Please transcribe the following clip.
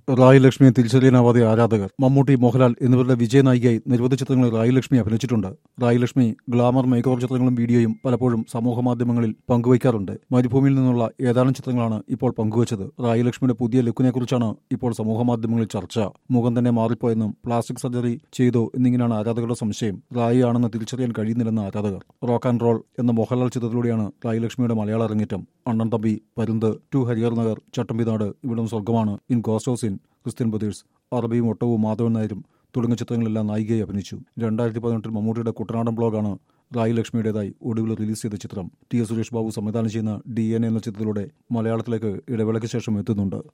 റായി ലക്ഷ്മിയെ തിരിച്ചറിയാനാവാതെ ആരാധകർ മമ്മൂട്ടി മോഹൻലാൽ എന്നിവരുടെ വിജയനായികയായി നിരവധി ചിത്രങ്ങളിൽ റായി ലക്ഷ്മി അഭിനയിച്ചിട്ടുണ്ട് Rai Lakshmi glamour makeover ചിത്രങ്ങളും വീഡിയോയും പലപ്പോഴും സമൂഹ മാധ്യമങ്ങളിൽ പങ്കുവയ്ക്കാറുണ്ട് മരുഭൂമിയിൽ നിന്നുള്ള ഏതാനും ചിത്രങ്ങളാണ് ഇപ്പോൾ പങ്കുവച്ചത് റായി ലക്ഷ്മിയുടെ പുതിയ ലുക്കിനെ കുറിച്ചാണ് ഇപ്പോൾ സമൂഹ മാധ്യമങ്ങളിൽ ചർച്ച മുഖം തന്നെ മാറിപ്പോയെന്നും പ്ലാസ്റ്റിക് സർജറി ചെയ്തോ എന്നിങ്ങനെയാണ് ആരാധകരുടെ സംശയം റായി ആണെന്ന് തിരിച്ചറിയാൻ കഴിയുന്നില്ലെന്ന് ആരാധകർ റോക്ക് ആൻഡ് റോൾ എന്ന മോഹൻലാൽ ചിത്രത്തിലൂടെയാണ് റായി ലക്ഷ്മിയുടെ മലയാള അരങ്ങേറ്റം അണ്ണൻ തമ്പി പരുന്ത് to Harihar Nagar Chattambinadu Ividam Swargamanu In Ghost House Inn Christian Brothers അറബിയും ഒട്ടവും മാധവൻ നായരും തുടങ്ങിയ ചിത്രങ്ങളെല്ലാം നായികയായി അഭിനയിച്ചു രണ്ടായിരത്തി പതിനെട്ടിൽ മമ്മൂട്ടിയുടെ കുട്ടനാടൻ ബ്ലോഗാണ് റായി ലക്ഷ്മിയുടേതായി ഒടുവിൽ റിലീസ് ചെയ്ത ചിത്രം ടി എസ് സുരേഷ് ബാബു സംവിധാനം ചെയ്യുന്ന ഡി എൻ എന്ന ചിത്രത്തിലൂടെ മലയാളത്തിലേക്ക് ഇടവേളയ്ക്ക് ശേഷം എത്തുന്നുണ്ട്